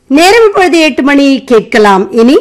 நேரம் இப்பொழுது எட்டு மணி கேட்கலாம் இனி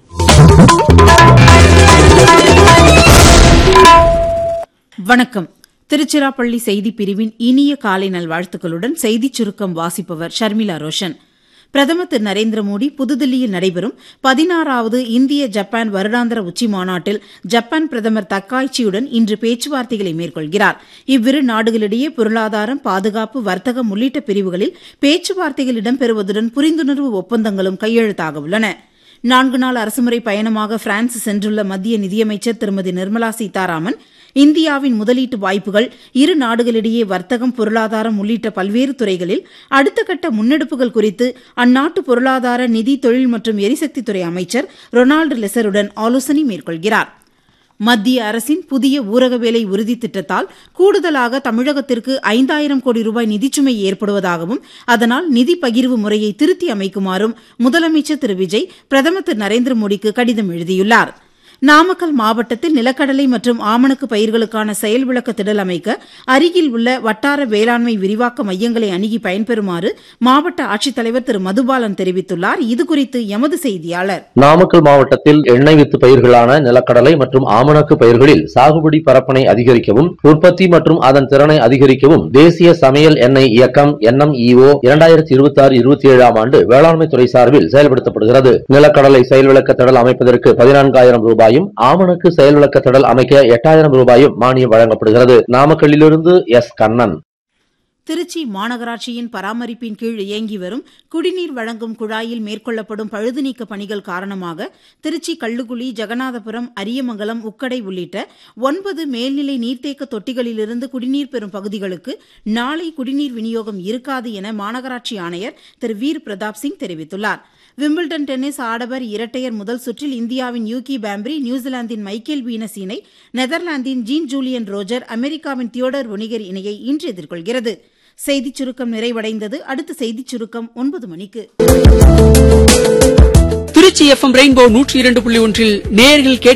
வணக்கம் திருச்சிராப்பள்ளி செய்தி பிரிவின் இனிய காலை நல்வாழ்த்துக்களுடன் செய்திச் சுருக்கம் வாசிப்பவர் ஷர்மிளா ரோஷன் பிரதமர் திரு நரேந்திர மோடி புதுதில்லியில் நடைபெறும் பதினாறாவது இந்திய ஜப்பான் வருடாந்திர உச்சி மாநாட்டில் ஜப்பான் பிரதமர் தக்காய்ச்சியுடன் இன்று பேச்சுவார்த்தைகளை மேற்கொள்கிறார் இவ்விரு நாடுகளிடையே பொருளாதாரம் பாதுகாப்பு வர்த்தகம் உள்ளிட்ட பிரிவுகளில் பேச்சுவார்த்தைகள் இடம்பெறுவதுடன் புரிந்துணர்வு ஒப்பந்தங்களும் கையெழுத்தாக உள்ளன நான்கு நாள் அரசுமுறை பயணமாக பிரான்ஸ் சென்றுள்ள மத்திய நிதியமைச்சர் திருமதி நிர்மலா சீதாராமன் இந்தியாவின் முதலீட்டு வாய்ப்புகள் இரு நாடுகளிடையே வர்த்தகம் பொருளாதாரம் உள்ளிட்ட பல்வேறு துறைகளில் அடுத்த கட்ட முன்னெடுப்புகள் குறித்து அந்நாட்டு பொருளாதார நிதி தொழில் மற்றும் எரிசக்தித்துறை அமைச்சர் ரொனால்டு லெசருடன் ஆலோசனை மேற்கொள்கிறார் மத்திய அரசின் புதிய ஊரக வேலை உறுதி திட்டத்தால் கூடுதலாக தமிழகத்திற்கு ஐந்தாயிரம் கோடி ரூபாய் நிதிச்சுமை ஏற்படுவதாகவும் அதனால் நிதி பகிர்வு முறையை திருத்தி அமைக்குமாறும் முதலமைச்சர் திரு விஜய் பிரதமர் திரு நரேந்திர மோடிக்கு கடிதம் எழுதியுள்ளார் நாமக்கல் மாவட்டத்தில் நிலக்கடலை மற்றும் ஆமணக்கு பயிர்களுக்கான செயல் விளக்க திடல் அமைக்க அருகில் உள்ள வட்டார வேளாண்மை விரிவாக்க மையங்களை அணுகி பயன்பெறுமாறு மாவட்ட ஆட்சித்தலைவர் திரு மதுபாலன் தெரிவித்துள்ளார் இதுகுறித்து எமது செய்தியாளர் நாமக்கல் மாவட்டத்தில் எண்ணெய் வித்து பயிர்களான நிலக்கடலை மற்றும் ஆமணக்கு பயிர்களில் சாகுபடி பரப்பனை அதிகரிக்கவும் உற்பத்தி மற்றும் அதன் திறனை அதிகரிக்கவும் தேசிய சமையல் எண்ணெய் இயக்கம் என்எம்இஓ இரண்டாயிரத்தி இருபத்தி ஆறு இருபத்தி ஏழாம் ஆண்டு வேளாண்மை துறை சார்பில் செயல்படுத்தப்படுகிறது நிலக்கடலை செயல் விளக்க திடல் அமைப்பதற்கு பதினான்காயிரம் ரூபாயும் ஆமணக்கு செயல் விளக்க திடல் அமைக்க எட்டாயிரம் ரூபாயும் மானியம் வழங்கப்படுகிறது நாமக்கல்லிலிருந்து எஸ் கண்ணன் திருச்சி மாநகராட்சியின் பராமரிப்பின் கீழ் இயங்கி வரும் குடிநீர் வழங்கும் குழாயில் மேற்கொள்ளப்படும் பழுது நீக்க பணிகள் காரணமாக திருச்சி கள்ளுக்குழி ஜெகநாதபுரம் அரியமங்கலம் உக்கடை உள்ளிட்ட ஒன்பது மேல்நிலை நீர்த்தேக்க தொட்டிகளிலிருந்து குடிநீர் பெறும் பகுதிகளுக்கு நாளை குடிநீர் விநியோகம் இருக்காது என மாநகராட்சி ஆணையர் திரு வீர் பிரதாப் சிங் தெரிவித்துள்ளார் விம்பிள்டன் டென்னிஸ் ஆடவர் இரட்டையர் முதல் சுற்றில் இந்தியாவின் யூகி பாம்ப்ரி நியூசிலாந்தின் மைக்கேல் வீனஸ் இணை நெதர்லாந்தின் ஜீன் ஜூலியன் ரோஜர் அமெரிக்காவின் தியோடர் ஒனிகர் இணையை இன்று எதிர்கொள்கிறது செய்திச் சுருக்கம் நிறைவடைந்தது அடுத்த செய்திச் சுருக்கம் ஒன்பது மணிக்கு திருச்சி எஃப்எம் ரெயின்போ நூற்றி இரண்டு புள்ளி ஒன்றில் நேயர்கள் கேட்டு